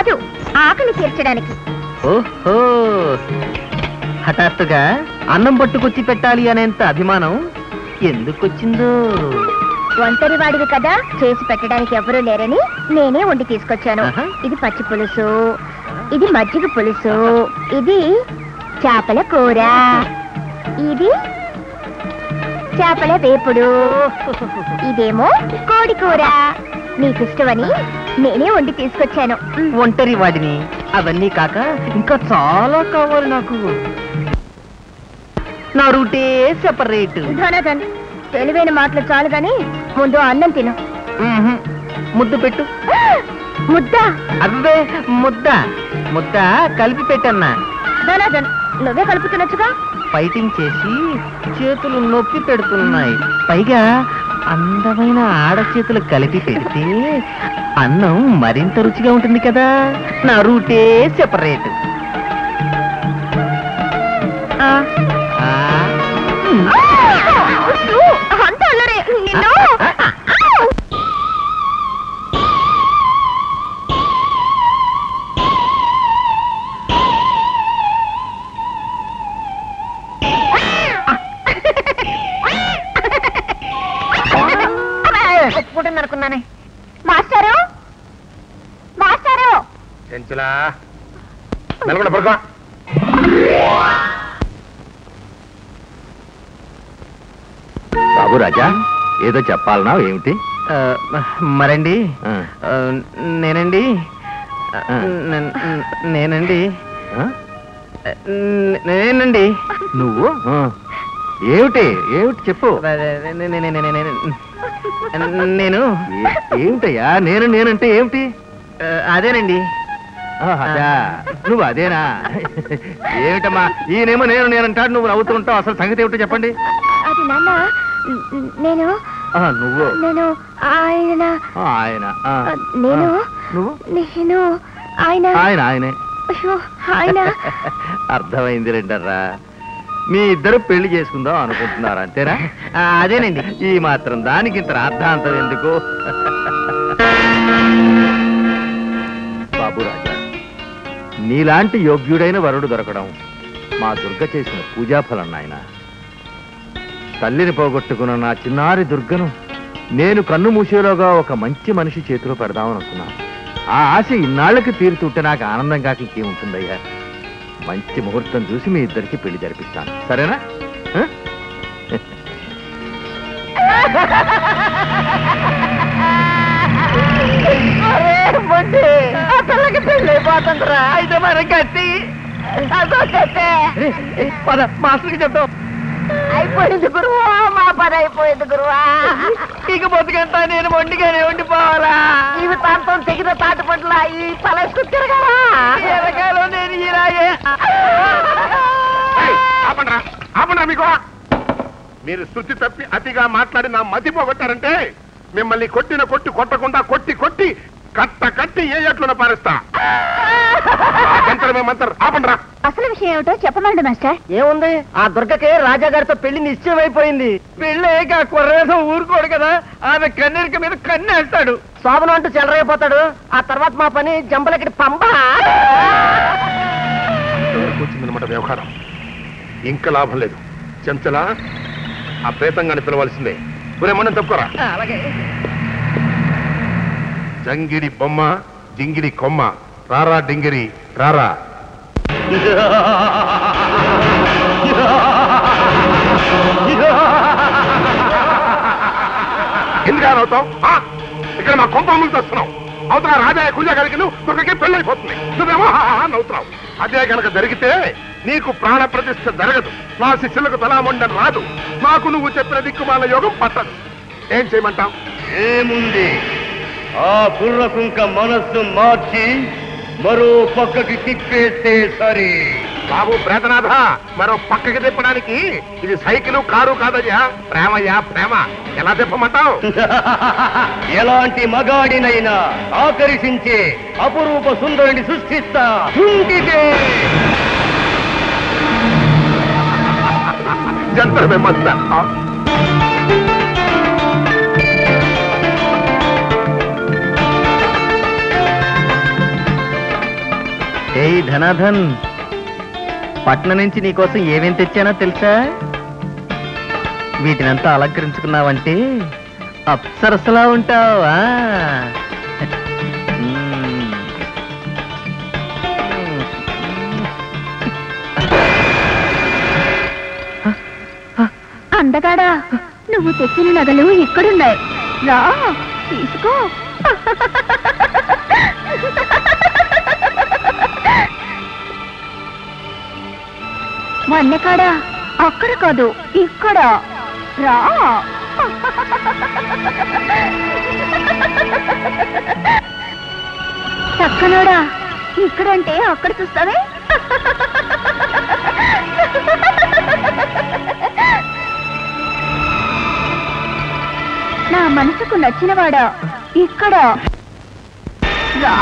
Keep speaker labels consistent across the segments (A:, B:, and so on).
A: కాదు ఆకలి తీర్చడానికి
B: ఓహో హఠాత్తుగా అన్నం పట్టుకొచ్చి పెట్టాలి అనేంత అభిమానం ఎందుకొచ్చిందో
A: ఒంటరి వాడివి కదా చేసి పెట్టడానికి ఎవరూ లేరని నేనే వండి తీసుకొచ్చాను
B: ఆహా.
A: ఇది పచ్చి పులుసు ఇది మజ్జిగ పులుసు ఇది చేపల కూర ఇది చేపల వేపుడు ఇదేమో కోడి కూర నీకు ఇష్టమని నేనే వండి తీసుకొచ్చాను
B: ఒంటరి వాడిని అవన్నీ కాక ఇంకా చాలా కావాలి నాకు నా రూటే సెపరేట్
A: ధనధన్ తెలివైన మాటలు చాలు గాని ముందు అన్నం తిను
B: ముద్దు పెట్టు
A: ముద్ద
B: అబ్బే ముద్ద ముద్ద కలిపి పెట్టన్నా
A: ధనధన్ నువ్వే కలుపుతున్నట్టుగా
B: ఫైటింగ్ చేసి చేతులు నొప్పి పెడుతున్నాయి పైగా అందమైన ఆడ చేతులు కలిపి పెడితే అన్నం మరింత రుచిగా ఉంటుంది కదా నా రూటే సెపరేట్
A: ఆ. ఉస్సు, అంత అల్లరే నిన్ను
B: ఒప్పుకుంటుంది అనుకున్నానే
A: మాస్టారు మాస్టారు
C: చెంచులా మెలగడ పడుకో
D: బాబు రాజా ఏదో చెప్పాలనా ఏమిటి
B: ఆ, మరండి
D: ఆ,
B: ఆ, నేనండి ఆ,
D: ఆ.
B: నే- నేనండి
D: ఆ?
B: నే- నేనండి
D: నువ్వు ఆ. ఏమిటి ఏమిటి చెప్పు
B: నే- నే- నే- నే- నే- నే- నేను
D: ఏ- ఏమిటయ్యా నేను నేనంటే ఏమిటి
B: ఆ, అదేనండి
D: ఆ, అదా నువ్వు అదేనా ఏమిటమ్మా ఈయనేమో నేను నేనంటాడు నువ్వు నవ్వుతూ ఉంటావు అసలు సంగతి ఏమిటో చెప్పండి
A: అది నాన్న నేను
D: ఆ, నువ్వు
A: నేను ఆయన
D: ఆ, ఆయన ఆ.
A: నేను
D: ఆ, నువ్వు
A: నేను ఆయన
D: ఆయన ఆయనే
A: అయ్యో ఆయన
D: అర్థమైంది రెండర్రా మీ ఇద్దరు పెళ్లి చేసుకుందాం అనుకుంటున్నారు అంతేనా
B: ఆ, అదేనండి
D: ఈ మాత్రం దానికి ఇంత అర్థాంతం ఎందుకు బాబు రాజా నీలాంటి యోగ్యుడైన వరుడు దొరకడం మా దుర్గ చేసిన పూజాఫలం నాయన తల్లిని పోగొట్టుకున్న నా చిన్నారి దుర్గను నేను కన్ను మూసేలోగా ఒక మంచి మనిషి చేతిలో పెడదామనుకున్నాను ఆ ఆశ ఇన్నాళ్ళకి తీరుతుంటే నాకు ఆనందం కాక ఇంకేముంటుందయ్యా మంచి ముహూర్తం చూసి మీ ఇద్దరికి పెళ్లి జరిపిస్తాను సరేనా ఆ?
B: అరే మొండి ఆ పిల్లకి పెళ్ళి అయిపోతుందిరా అయితే మరి కత్తి అదో కత్తే పద మాస్టర్కి చెప్తాం
A: అయిపోయింది గురువా మా పని అయిపోయింది గురువా
B: ఇక బతుకంతా నేను మొండిగానే ఉండిపోవాలా
A: జీవితాంతం తెగిన తాటి పట్ల ఈ పలస్కు తిరగలా
B: ఎరకాలం నేను ఇలాగే
C: ఏయ్, ఆపండ్రా ఆపండ్రా మీకు మీరు శృతి తప్పి అతిగా మాట్లాడి నా మతి పోగొట్టారంటే మిమ్మల్ని కొట్టిన కొట్టి కొట్టకుండా కొట్టి కొట్టి కట్ట కట్టి ఏ ఎట్లున పారేస్తా మంతర్ ఆపండ్రా
A: అసలు విషయం ఏమిటో చెప్పమండి మాస్టర్
B: ఏముంది ఆ దుర్గకి రాజా గారితో పెళ్లి నిశ్చయం అయిపోయింది పెళ్లి అయ్యాక ఆ కుర్రవేసం ఊరుకోడు కదా ఆమె కన్నెరిక మీద కన్నేస్తాడు శోభనం అంటూ చెలరైపోతాడు ఆ తర్వాత మా పని జంబలకి పంప
C: ఎవరికి వచ్చిందనమాట వ్యవహారం ఇంకా లాభం లేదు చెంచలా ఆ ప్రేతంగాని పిలవాల్సిందే ఒరే మనం తప్పుకోరా
B: అలాగే
C: జంగిడి బొమ్మ జింగిడి కొమ్మ రారా డింగిరి రారా ఎందుకు అవుతావు ఇక్కడ మా కొంప ముందు వస్తున్నావు అవతల రాజా కుజా గారికి నువ్వు దుర్గకి పెళ్ళైపోతుంది నువ్వేమో హా హా హా నవ్వుతున్నావు అదే కనుక జరిగితే నీకు ప్రాణ ప్రతిష్ఠ జరగదు నా శిష్యులకు తలామండని రాదు నాకు నువ్వు చెప్పిన దిక్కుమాల యోగం పట్టదు ఏం చేయమంటావు
D: ఏముంది ఆ బుర్రకుంక మనస్సు మార్చి మరో పక్కకి తిప్పేస్తే సరే
C: బాబు ప్రేతనాథ మరో పక్కకి తిప్పడానికి ఇది సైకిల్ కారు కాదయ్యా ప్రేమయ్యా ప్రేమ ఎలా తిప్పమంటావు
D: ఎలాంటి మగాడినైనా ఆకర్షించే అపురూప సుందరుని సృష్టిస్తా కుంటికే
C: జంతర్ మేమంతా
B: ఏయ్ ధనాధన్ పట్నం నుంచి నీకోసం ఏమేం తెచ్చానో తెలుసా వీటినంతా అలంకరించుకున్నావంటే అప్సరసలా ఉంటావా
A: అందగాడా నువ్వు తెచ్చిన నగలు ఇక్కడున్నాయి రా తీసుకో వన్నెకాడా అక్కడ కాదు ఇక్కడ రా చక్కనోడా ఇక్కడంటే అక్కడ చూస్తావే నా మనసుకు నచ్చినవాడా ఇక్కడ రా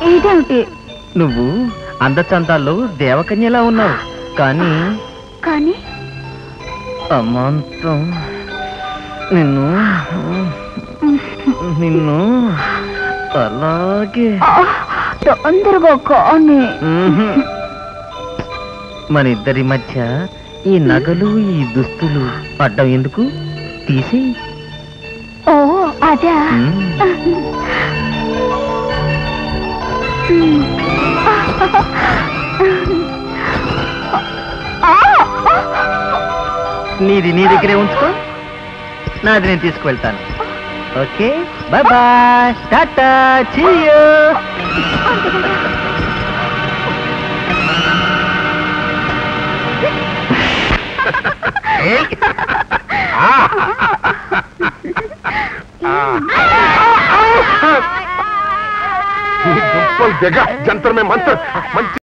A: ఇదేమిటి
B: నువ్వు అందచందాల్లో దేవకన్యలా ఉన్నావు కానీ
A: కానీ
B: అమాంతం నిన్ను నిన్ను అలాగే
A: ఆ, తొందరగా కానీ
B: మ్మ్హ్. మన ఇద్దరి మధ్య ఈ నగలు ఈ దుస్తులు అడ్డం ఎందుకు తీసి
A: ఓ అదా
B: నీది నీ దగ్గరే ఉంచుకో నాది నేను తీసుకువెళ్తాను okay bye bye tata see you
C: ఈ దుప్పలు దిగ జంతర్ మే మంత్ర మంచి